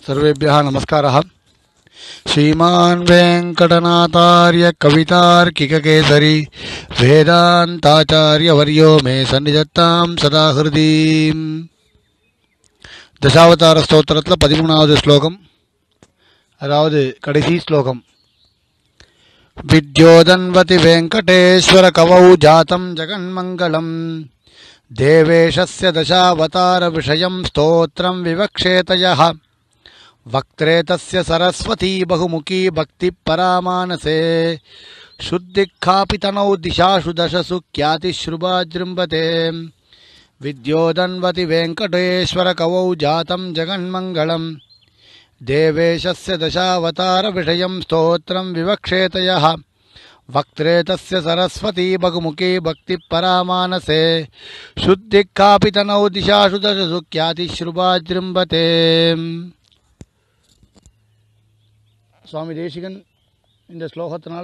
सर्वेभ्यः नमस्कारः श्रीमान् वेङ्कटनाथार्य कवितार्किककेसरी वेदान्ताचार्यवर्यो मे सन्निधत्तां सदा ஹிருதீம் தசாவதார ஸ்தோத்திரத்தில் பதிமூணாவது ஸ்லோகம் அதாவது கடைசி ஸ்லோகம் विद्योदन्वति वेङ्कटेश्वरकवौ जातं जगन्मङ्गलम् देवेशस्य दशावतारविषयं स्तोत्रं विवक्षेत यः वक्त्रे तस्य सरस्वती बहुमुखी भक्तिपरामानसे शुद्धिक्खापितनौ दिशाशु दशसु ख्यातिश्रुभाजृम्भते विद्योदन्वति वेङ्कटेश्वरकवौ जातं जगन्मङ्गलम् देवेशस्य दशावतारविषयं स्तोत्रं विवक्षेत यः वक्त्रे तस्य सरस्वती बहुमुखी भक्तिपरामानसे शुद्धिक्कापितनौ दिशाशु दशसु ख्यातिश्रुभाजृम्भते சுவாமி தேசிகன் இந்த ஸ்லோகத்தினால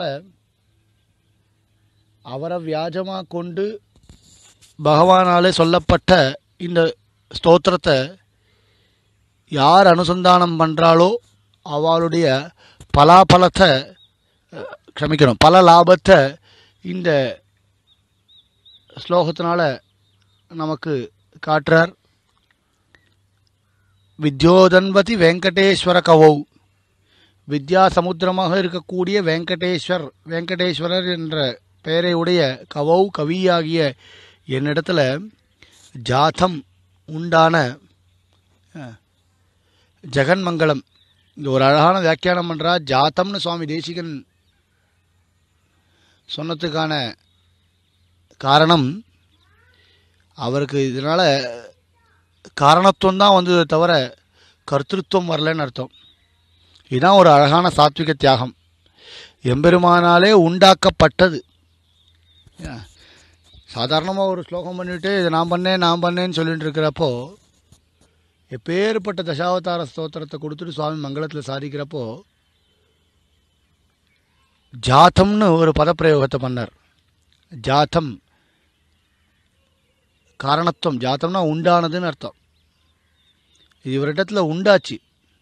அவரை வியாஜமாக கொண்டு பகவானாலே சொல்லப்பட்ட இந்த ஸ்தோத்திரத்தை யார் அனுசந்தானம் பண்ணுறாளோ அவளுடைய பலாபலத்தை அஹ், க்ஷமிக்கணும் பல லாபத்தை இந்த ஸ்லோகத்தினால நமக்கு காட்டுறார் வித்யோதன்வதி வெங்கடேஸ்வர கவௌ வித்யா சமுத்திரமாக இருக்கக்கூடிய வெங்கடேஸ்வர் வெங்கடேஸ்வரர் என்ற பெயரை உடைய கவௌ கவியாகிய என்னிடத்துல ஜாதம் உண்டான ஜெகன்மங்கலம் இங்கே ஒரு அழகான வியாக்கியானம் பண்ணுறா ஜாத்தம்னு சுவாமி தேசிகன் சொன்னதுக்கான காரணம் அவருக்கு இதனால் காரணத்துவம் தான் வந்ததே தவிர கர்த்திருவம் வரலன்னு அர்த்தம் இதுதான் ஒரு அழகான சாத்விக தியாகம் எம்பெருமானாலே உண்டாக்கப்பட்டது சாதாரணமாக ஒரு ஸ்லோகம் பண்ணிவிட்டு இதை நான் பண்ணேன் நான் பண்ணேன்னு சொல்லிட்டு இருக்கிறப்போ எப்பேற்பட்ட தசாவதார ஸ்தோத்திரத்தை கொடுத்துட்டு சுவாமி மங்களத்தில் சாதிக்கிறப்போ ஜாத்தம்னு ஒரு பதப்பிரயோகத்தை பண்ணார் ஜாத்தம் காரணத்துவம் ஜாத்தம்னா உண்டானதுன்னு அர்த்தம் இது இவரிடத்துல உண்டாச்சு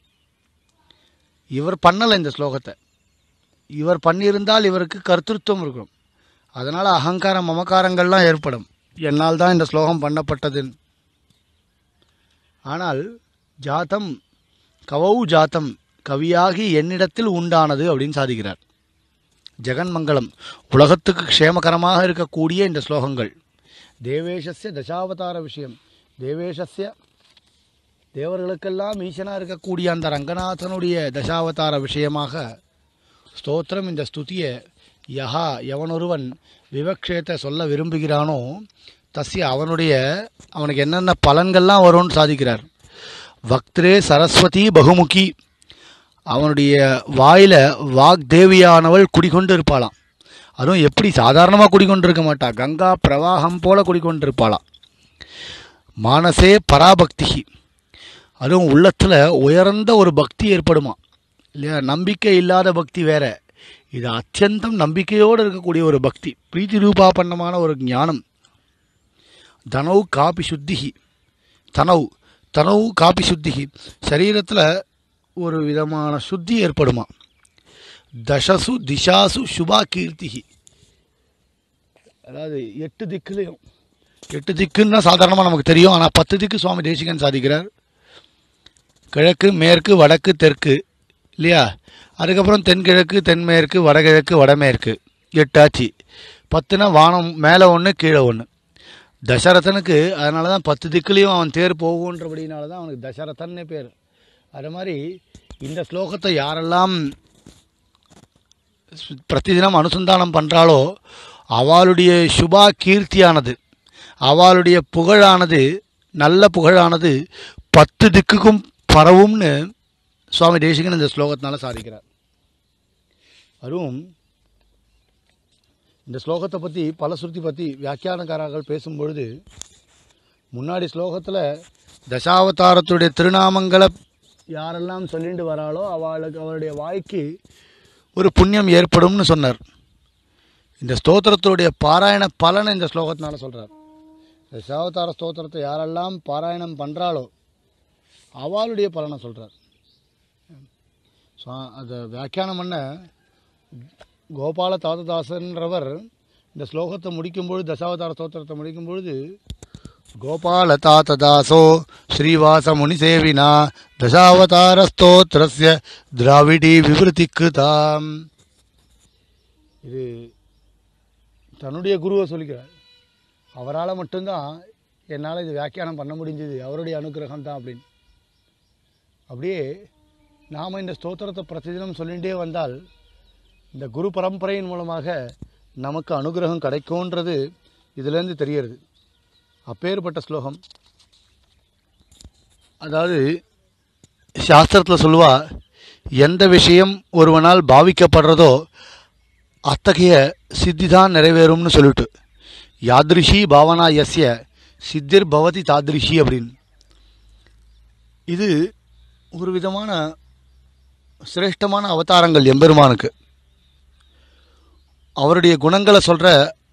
இவர் பண்ணலை இந்த ஸ்லோகத்தை இவர் பண்ணியிருந்தால் இவருக்கு கர்த்திருவம் இருக்கும் அதனால் அகங்காரம் மமக்காரங்கள்லாம் ஏற்படும் என்னால் தான் இந்த ஸ்லோகம் பண்ணப்பட்டதுன்னு ஆனால் ஜாத்தம் கவௌ ஜாத்தம் கவியாகி என்னிடத்தில் உண்டானது அப்படின்னு சாதிக்கிறார் ஜெகன்மங்கலம் உலகத்துக்கு க்ஷேமகரமாக இருக்கக்கூடிய இந்த ஸ்லோகங்கள் தேவேஷஸ்ய தசாவதார விஷயம் தேவேஷஸ்ய தேவர்களுக்கெல்லாம் ஈசனாக இருக்கக்கூடிய அந்த ரங்கநாதனுடைய தசாவதார விஷயமாக ஸ்தோத்திரம் இந்த ஸ்துதியை யஹா எவனொருவன் விவக்ஷேத்தை சொல்ல விரும்புகிறானோ தஸ்ய அவனுடைய அவனுக்கு என்னென்ன பலன்கள்லாம் வரும்னு சாதிக்கிறார் வக்திரே சரஸ்வதி பகுமுகி அவனுடைய வாயில வாக்தேவியானவள் குடிகொண்டு இருப்பாளாம் அதுவும் எப்படி சாதாரணமாக குடிக்கொண்டு இருக்க மாட்டா கங்கா பிரவாகம் போல குடிக்கொண்டு இருப்பாளாம் மானசே பராபக்தி அதுவும் உள்ளத்தில் உயர்ந்த ஒரு பக்தி ஏற்படுமா இல்லையா நம்பிக்கை இல்லாத பக்தி வேற இது அத்தியந்தம் நம்பிக்கையோடு இருக்கக்கூடிய ஒரு பக்தி பிரீத்தி ரூபாபன்னமான ஒரு ஞானம் தனவு காப்பி சுத்திகி தனவு தனவு காப்பி சுத்திகி சரீரத்தில் ஒரு விதமான சுத்தி ஏற்படுமா தசசு திசாசு சுபா கீர்த்திகி அதாவது எட்டு திக்குலையும் எட்டு திக்குன்னா சாதாரணமாக நமக்கு தெரியும் ஆனால் பத்து திக்கு சுவாமி தேசிகன் சாதிக்கிறார் கிழக்கு மேற்கு வடக்கு தெற்கு இல்லையா அதுக்கப்புறம் தென்கிழக்கு தென்மேற்கு வடகிழக்கு வடமேற்கு எட்டாச்சு பத்துனா வானம் மேலே ஒன்று கீழே ஒன்று தசரதனுக்கு அதனால தான் பத்து திக்குலேயும் அவன் தேர் போகுன்றபடினால தான் அவனுக்கு தசரதன்னே பேர் அது மாதிரி இந்த ஸ்லோகத்தை யாரெல்லாம் சு- பிரதிதினம் அனுசந்தானம் பண்ணுறாளோ அவளுடைய சுபா கீர்த்தியானது அவளுடைய புகழானது நல்ல புகழானது பத்து திக்குக்கும் பரவும்னு சுவாமி தேசிகன் இந்த ஸ்லோகத்தினால சாதிக்கிறார் அதுவும் இந்த ஸ்லோகத்தை பற்றி பல ஸ்ருதி பற்றி வியாக்கியானக்காரர்கள் பேசும்பொழுது முன்னாடி ஸ்லோகத்தில் தசாவதாரத்துடைய திருநாமங்களை யாரெல்லாம் சொல்லிட்டு வராளோ அவளுக்கு அவருடைய வாய்க்கு ஒரு புண்ணியம் ஏற்படும்னு சொன்னார் இந்த ஸ்தோத்திரத்துடைய பாராயண பலனை இந்த ஸ்லோகத்தினால சொல்கிறார் தசாவதார ஸ்தோத்திரத்தை யாரெல்லாம் பாராயணம் பண்ணுறாளோ அவளுடைய பலனை சொல்கிறார் சுவா- அதை வியாக்கியானம் பண்ண கோபால தாததாசன்றவர் இந்த ஸ்லோகத்தை முடிக்கும்பொழுது தசாவதார ஸ்தோத்திரத்தை முடிக்கும் பொழுது கோபால தாத்ததாசோ ஸ்ரீவாச முனிசேவினா தசாவதார ஸ்தோத்திரஸ்ய திராவிடி விவருத்தி கிருதாம் இது தன்னுடைய குருவை சொல்லிக்கிறார் அவரால் மட்டும்தான் என்னால் இது வியாக்கியானம் பண்ண முடிஞ்சது அவருடைய அனுகிரகம் தான் அப்படின்னு அப்படியே நாம் இந்த ஸ்தோத்திரத்தை பிரதிதினம் சொல்லிகிட்டே வந்தால் இந்த குரு பரம்பரையின் மூலமாக நமக்கு அனுகிரகம் கிடைக்கும்ன்றது இதுலேருந்து தெரியறது அப்பேற்பட்ட ஸ்லோகம் அதாவது சாஸ்திரத்தில் சொல்லுவா எந்த விஷயம் ஒருவனால் பாவிக்கப்படுறதோ அத்தகைய சித்தி தான் நிறைவேறும்னு சொல்லிட்டு யாத்ரிஷி பாவனா யஸ்ய சித்திர் பவதி தாத்ரிஷி அப்படின்னு இது ஒரு விதமான சிரேஷ்டமான அவதாரங்கள் எம்பெருமானுக்கு அவருடைய குணங்களை சொல்கிற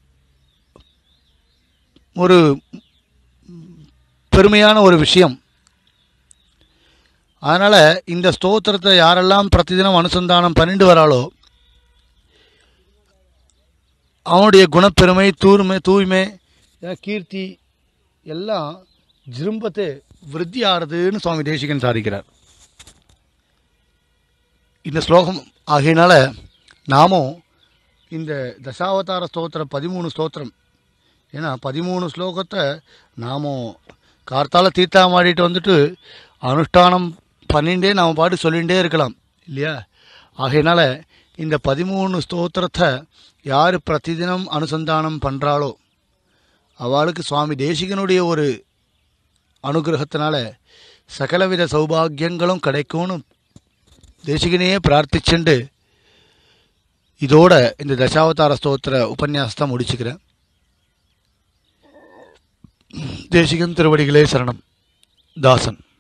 ஒரு பெருமையான ஒரு விஷயம் அதனால் இந்த ஸ்தோத்திரத்தை யாரெல்லாம் பிரதிதினம் அனுசந்தானம் பண்ணிட்டு வராளோ அவனுடைய குணப்பெருமை தூய்மை தூய்மை அஹ் கீர்த்தி எல்லாம் ஜிரும்பத்தை விருத்தி ஆறுதுன்னு சுவாமி தேசிகன் சாதிக்கிறார் இந்த ஸ்லோகம் ஆகையினால நாமும் இந்த தசாவதார ஸ்தோத்திரம் பதிமூணு ஸ்தோத்திரம் ஏன்னா பதிமூணு ஸ்லோகத்தை நாமும் கார்த்தால தீர்த்தாமாடிட்டு வந்துட்டு அனுஷ்டானம் பண்ணிகிட்டே நாம் பாட்டு சொல்லிகிட்டே இருக்கலாம் இல்லையா ஆகையினால இந்த பதிமூணு ஸ்தோத்திரத்தை யார் பிரதிதினம் அனுசந்தானம் பண்ணுறாளோ அவளுக்கு சுவாமி தேசிகனுடைய ஒரு அனுகிரகத்தினால சகலவித சௌபாகியங்களும் கிடைக்கும்னு தேசிகனையே பிரார்த்திச்சுண்டு இதோட இந்த தசாவதார ஸ்தோத்திர உபன்யாசத்தை முடிச்சுக்கிறேன் தேசிகன் திருவடிகளே சரணம் தாசன்